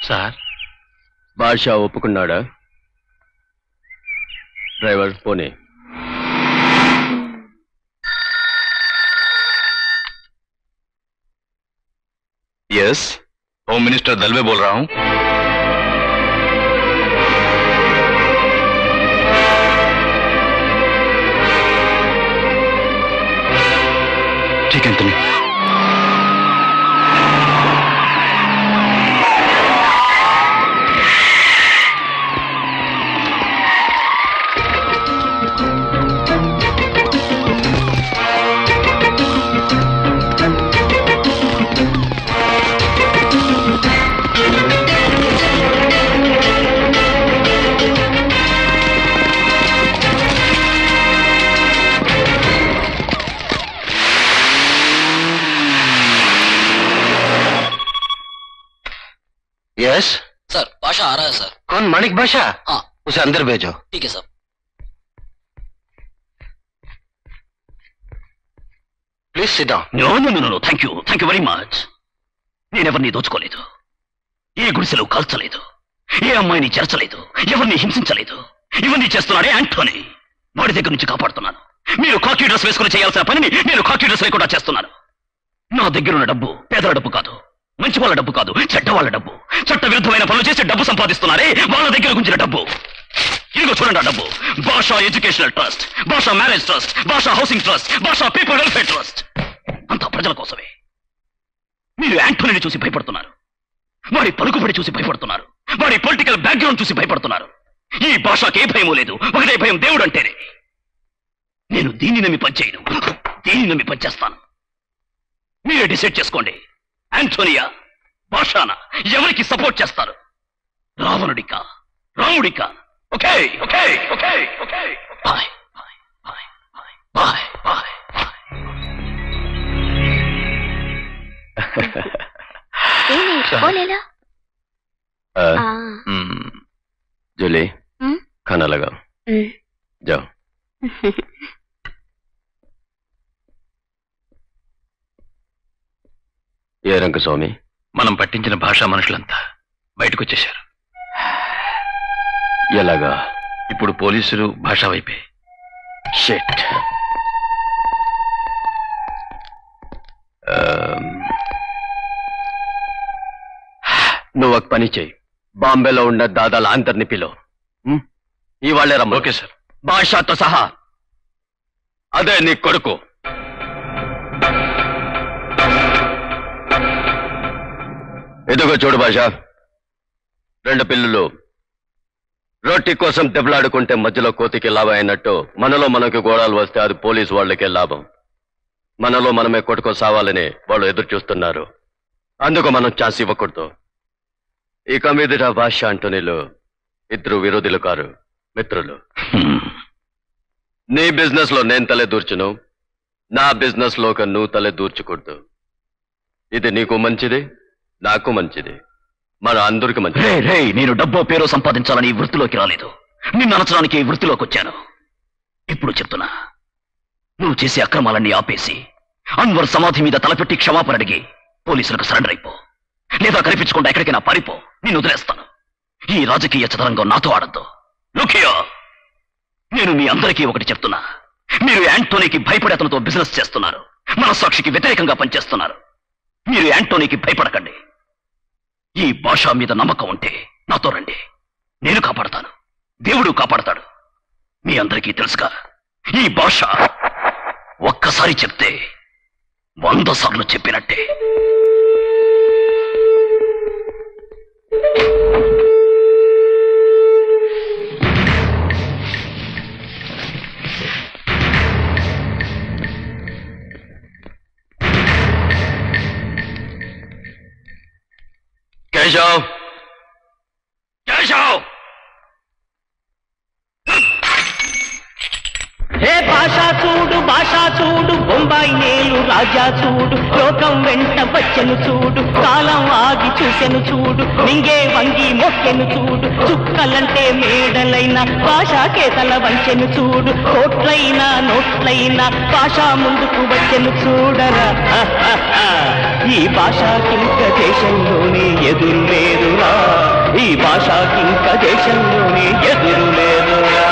Sir Basha ఒప్పుకున్నాడా driver పోనీ yes home minister दलवे बोल रहा हूँ ठीक है एंथनी यस सर बादशाह आ रहा है सर कौन माणिक बादशाह हाँ उसे अंदर भेजो ठीक है sir please sit down no no no no thank you thank you very much నేనెవరిని దోచుకోలేదు ఏ గుడిసెలు కాల్చలేదు ఏ అమ్మాయిని చేర్చలేదు ఎవరిని హింసించలేదు ఇవన్నీ చేస్తున్నాడే యాంటోనీ వాడి దగ్గర నుంచి కాపాడుతున్నాను మీరు కాకి డ్రెస్ వేసుకుని చేయాల్సిన పనిని నేను కాకి డ్రెస్ లేకుండా చేస్తున్నాను నా దగ్గర ఉన్న డబ్బు పేదల డబ్బు కాదు మంచి వాళ్ళ డబ్బు కాదు చెడ్డ వాళ్ళ డబ్బు చట్ట విరుద్ధమైన పనులు చేసి డబ్బు సంపాదిస్తున్నారే వాళ్ళ దగ్గర గుంచిన డబ్బు ఇదిగో చూడండి ఆ డబ్బు Basha educational trust Basha marriage trust Basha housing trust Basha people welfare trust అంతా ప్రజల కోసమే మీరు యాంటోనీని చూసి భయపడుతున్నారు వాడి పలుకుబడి చూసి భయపడుతున్నారు వాడి పొలిటికల్ బ్యాక్గ్రౌండ్ చూసి భయపడుతున్నారు ఈ భాషకి ఏ భయమూ లేదు ఒకటే భయం దేవుడు అంటేనే నేను దీన్ని నమ్మి పనిచేయను దీన్ని నమ్మి పనిచేస్తాను మీరే డిసైడ్ చేసుకోండి యాంటోనియా భాషానా ఎవరికి సపోర్ట్ చేస్తారు రావణుడికా రాముడికా okay okay okay okay bye bye bye bye bye ये नहीं वो ले लो आ, हाँ जूली हम्म? खाना लगाओ हम्म। जाओ ఏ రంగస్వామి మనం పట్టించిన భాషా మనుషులంతా బయటకు వచ్చేశారు ఎలాగా ఇప్పుడు పోలీసులు భాషా వైపే షెట్ నువ్వు ఒక పని చేయి బాంబేలో ఉన్న దాదాల అందరిని పిలో ఇవాళే రమ్మ ఓకే సార్ భాషతో సహా అదే నీ కొడుకు ఎదుగో చూడు భాష రెండు పిల్లలు రొట్టి కోసం దెబ్బలాడుకుంటే మధ్యలో కోతికి లాభం అయినట్టు మనలో మనకి గోడాలు వస్తే అది పోలీసు వాళ్ళకే లాభం మనలో మనమే కొట్టుకో సావాలని వాళ్ళు ఎదురు చూస్తున్నారు అందుకు మనం ఛాన్స్ ఇవ్వకూడదు ఇక మీదట భాష అంటోనీలు ఇద్దరు విరోధులు కారు మిత్రులు నీ బిజినెస్ లో నేను తలే దూర్చును నా బిజినెస్ లో ఒక నువ్వు తలే దూర్చకూడదు ఇది నీకు మంచిది నాకు మంచిది మన అందరికి మంచిది రే రే నేను డబ్బో పేరు సంపాదించాలని ఈ వృత్తిలోకి రాలేదు నిన్ను అనచడానికి ఈ వృత్తిలోకి వచ్చాను ఇప్పుడు చెప్తున్నా నువ్వు చేసే అక్రమాలన్నీ ఆపేసి అన్వర్ సమాధి మీద తలపెట్టి క్షమాపణ అడిగి పోలీసులకు సరెండర్ అయిపో లేదా కనిపించకుండా ఎక్కడికైనా పారిపో నిన్ను వదిలేస్తాను ఈ రాజకీయ చదరంగం నాతో ఆడద్దు లుకియో నేను మీ అందరికీ ఒకటి చెప్తున్నా మీరు యాంటోనీకి భయపడే అతనితో బిజినెస్ చేస్తున్నారు మనస్సాక్షికి వ్యతిరేకంగా పనిచేస్తున్నారు మీరు యాంటోనీకి భయపడకండి ఈ భాష మీద నమ్మకం ఉంటే నాతో రండి నేను కాపాడతాను దేవుడు కాపాడతాడు మీ అందరికీ తెలుసుగా ఈ భాష ఒక్కసారి చెప్తే వంద సార్లు చెప్పినట్టే కేశవ్ కేశవ్ హే భాష చూడు భాష చూడు బొంబాయి నేలు రాజా చూడు లోకం వెంట వచ్చెను చూడు కాలం ఆగి చూసెను చూడు మింగే వంగి మొక్కెను చూడు చుక్కలంటే మేడలైన భాష కేతల వంచెను చూడు కోట్లైన నోట్ల కోట్లైన భాష ముందుకు వచ్చెను చూడరా ఈ భాషకింక దేశంలోనే ఎదురు లేదురా ఈ భాషకింక దేశంలోనే ఎదురు లేదురా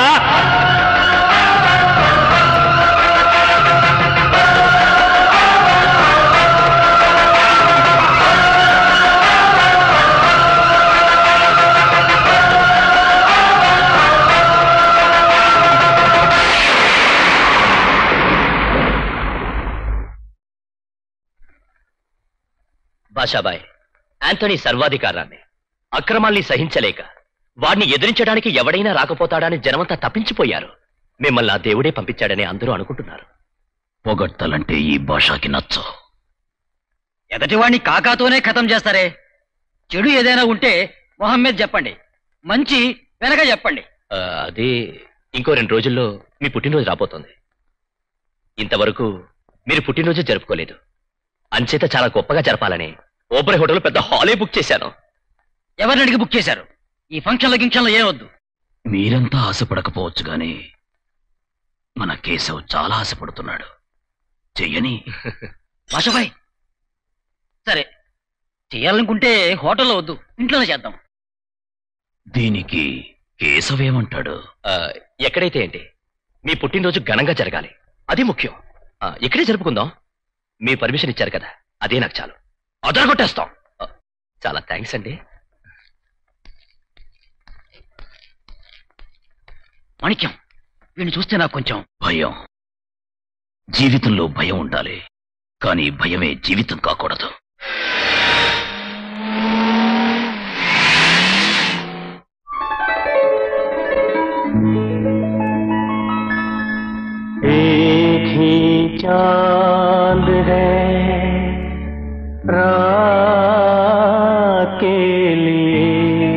బాషాబాయ్ యాంథనీ సర్వాధికారాన్ని అక్రమాల్ని సహించలేక వాడిని ఎదిరించడానికి ఎవడైనా రాకపోతాడని జనమంతా తప్పించిపోయారు మిమ్మల్ని ఆ దేవుడే పంపించాడని అందరూ అనుకుంటున్నారు పొగడ్తలంటే ఈ భాషకి నచ్చో ఎదటివాణ్ణి కాకాతోనే ఖతం చేస్తారే చెడు ఏదైనా ఉంటే మొహం మీద చెప్పండి మంచి వెనక చెప్పండి ఆ, అది ఇంకో రెండు రోజుల్లో మీ పుట్టినరోజు రాబోతోంది ఇంతవరకు మీరు పుట్టినరోజు జరుపుకోలేదు అంచేత చాలా గొప్పగా జరపాలని ఓపెన్ హోటల్ పెద్ద హాలే బుక్ చేశాను ఎవరిని అడిగి బుక్ చేశారు ఈ ఫంక్షన్ల గింక్షన్లు ఏం వద్దు మీరంతా ఆశపడకపోవచ్చు గాని మన కేశవ్ చాలా ఆశపడుతున్నాడు చెయ్యని భాషబాయ్ సరే చేయాలనుకుంటే హోటల్లో వద్దు ఇంట్లోనే చేద్దాం దీనికి కేశవ్ ఏమంటాడు ఎక్కడైతే ఏంటి మీ పుట్టినరోజు ఘనంగా జరగాలి అది ముఖ్యం ఆ, ఇక్కడే జరుపుకుందాం మీ పర్మిషన్ ఇచ్చారు కదా అదే నాకు చాలు అదరగొట్టేస్తాం ఆ, చాలా థ్యాంక్స్ అండి మాణిక్యం వీడిని చూస్తే నాకు కొంచెం భయం జీవితంలో భయం ఉండాలి కానీ భయమే జీవితం కాకూడదు एक ही चांद है रात के लिए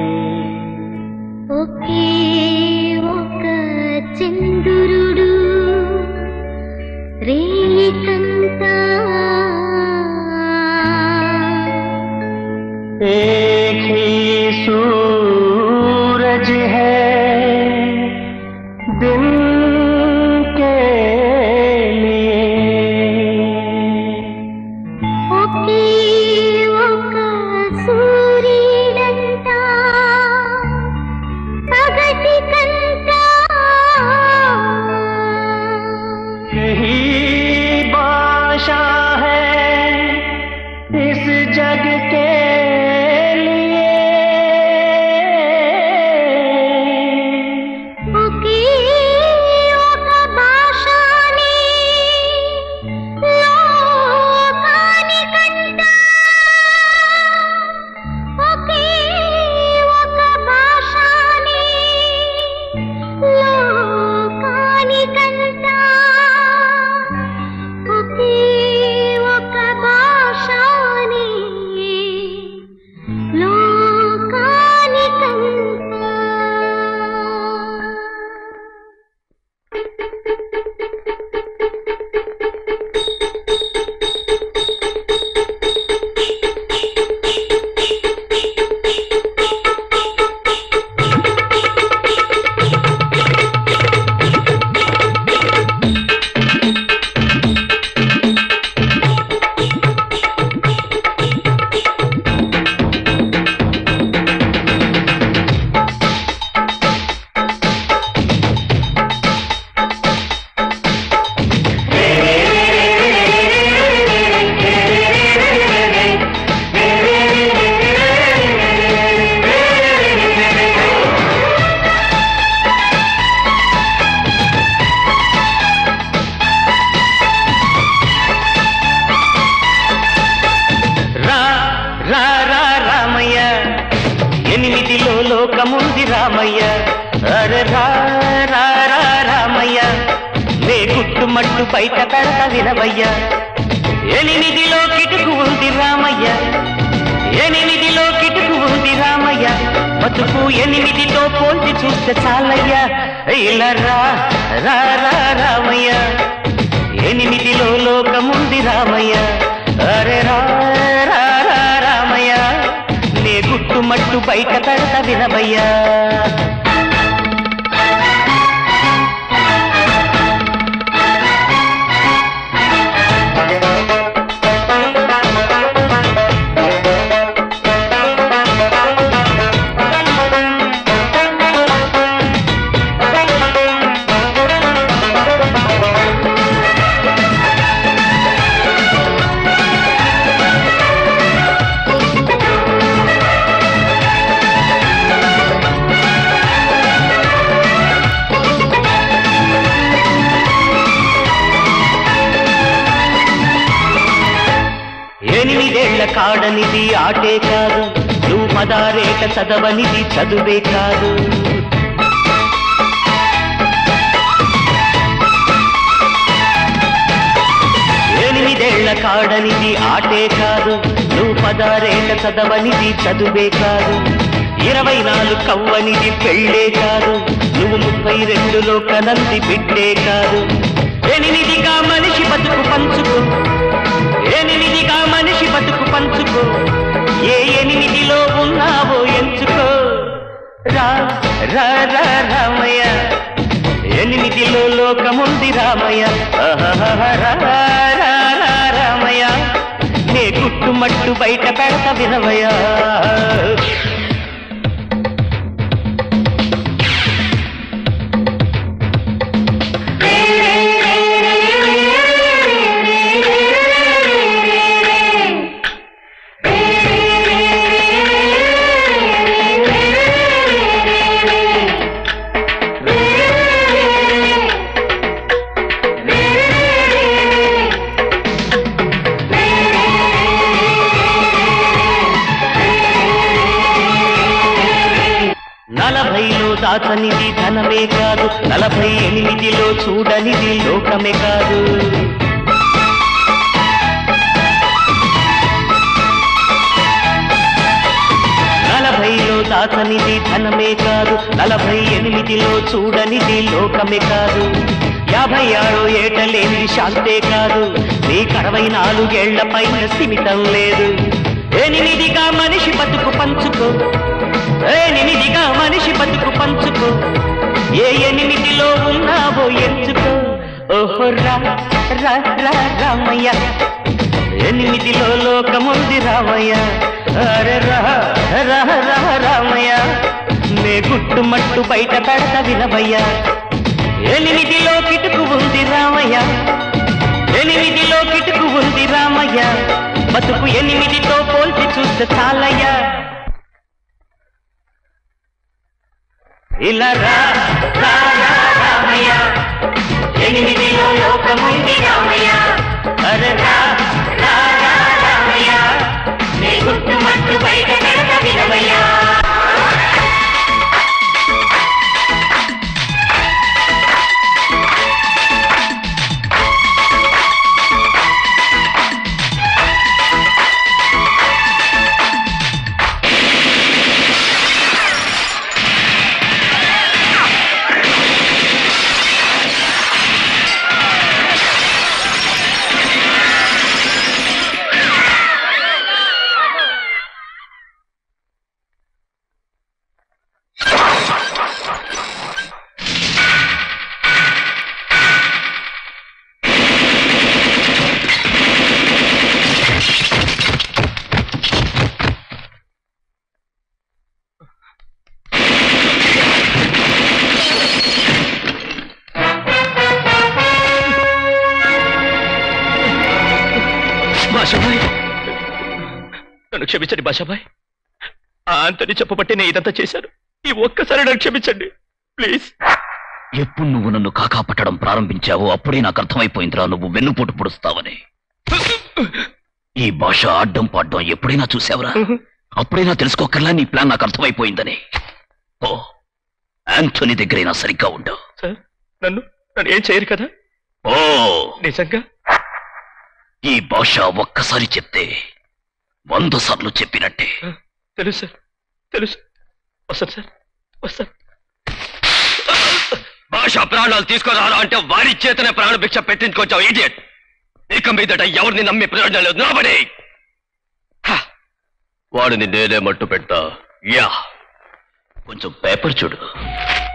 ఒకే ఒక చంద్రుడు రేకంతా एक ही सूरज है दिन के लिए ఒకే ఒక సూర్యుడంతా పగటి కంతా यही भाषा है इस जग के लिए ఒకే ఒక భాషని లోకానికంతా ఒకే ఒక భాషని లోకానికంతా ఒకే ఒక భాషని లోకానికంతా రా రా రా రామయ్య ఎనిమిదిలో లోకముంది రామయ్య అరే రా రా రా రామయ్య నే గుట్టుమట్టు బయట పెడత వినవయ్య ఎనిమిదిలో కిటుకు ఉంది రామయ్య ఎనిమిదిలో కిటుకు ఉంది రామయ్య బతుకు ఎనిమిదితో పోల్చి చూస్తే చాలయ్య ఇలా రా రా రా రామయ్య ఎనిమిదిలో లోకముంది రామయ్య అరే రా రా రా రామయ్య నే గుట్టు మట్టు బయట పెడత వినవయ్యా కాడనిది ఆటే కాదు నువ్వు పదారేట చదవనిది చదువే కాదు ఎనిమిదేళ్ల కాడనిది ఆటే కాదు నువ్వు పదారేట చదవనిది చదువే కాదు ఇరవై నాలుగు కవ్వనిది పెళ్ళే కాదు నువ్వు ముప్పై రెండులో కనంది బిడ్డే కాదు ఎనిమిదిగా మనిషి బతుకు పంచుకో ఎనిమిదిగా మనిషి బతుకు పంచుకో ఏ ఎనిమిదిలో ఉన్నావో ఎంచుకో రా రా రా రామయ్య ఎనిమిదిలో లోకముంది రామయ్య ఆహాహాహా, రా రా రా రామయ్య నే గుట్టుమట్టు బయట పెడత వినవయ్యా నలభైలో దాచనిది ధనమే కాదు నలభై ఎనిమిదిలో చూడనిది లోకమే కాదు నలభైలో దాచనిది ధనమే కాదు నలభై ఎనిమిదిలో చూడనిది లోకమే కాదు యాభై ఆరో ఏట లేని శాంతే కాదు నీకు అరవై నాలుగేళ్ల పైన స్థిమితం లేదు ఎనిమిదిగా మనిషి బతుకు పంచుకో ఎనిమిదిగా మనిషి బతుకు పంచుకో ఏ ఎనిమిదిలో ఉన్నావో ఎంచుకో ఓహో రా రా రా రామయ్య ఎనిమిదిలో లోకముంది రామయ్య అరే రా రా రా రామయ్య నే గుట్టుమట్టు బయట పెడత వినవయ్య ఎనిమిదిలో కిటుకు ఉంది రామయ్య ఎనిమిదిలో కిటుకు ఉంది రామయ్య బతుకు ఎనిమిదితో పోల్చి చూస్తే చాలయ్యా ఇలా రా రా రా రామయ్య ఎనిమిదిలో లోకముంది రామయ్య అరే రా రా రా రామయ్య నీ గుట్టుమట్టు బయట పెడత వినవయ్యా భాషాబాయ్ నన్ను క్షమించండి భాషాబాయ్ ఆ అంతని చెప్పబట్టి నేను ఇదంతా చేశాను ఈ ఒక్కసారి నన్ను క్షమించండి ప్లీజ్ ఎప్పుడు నువ్వు నన్ను కాకా పట్టడం ప్రారంభించావో అప్పుడే నాకు అర్థమైపోయిందిరా నువ్వు వెన్నుపోటు పొడుస్తావని ఈ భాష అడ్డం పాడ్డం ఎప్పుడైనా చూసావురా అప్పుడైనా తెలుసుకోకర్లా నీ ప్లాన్ నాకు అర్థమైపోయిందని ఓ యాంథోనీ దగ్గరైనా సరిగ్గా ఉండవు సార్ నన్ను నన్ను ఏం చేయరు కదా ఓ నిజంగా ఈ భాష ఒక్కసారి చెప్తే వంద సార్లు చెప్పినట్టే తెలుసు సార్ తెలుసు వస్తాను సార్ వస్తాను భాష ప్రాణాలు తీసుకురారా అంటే వారి చేతనే ప్రాణ భిక్ష పెట్టించుకొచ్చావు ఇడియట్ ఇక మీదట ఎవరిని నమ్మి ప్రయోజనం లేదు నోబడి వాడిని నేనే మట్టు పెడతా యా కొంచెం పేపర్ చూడు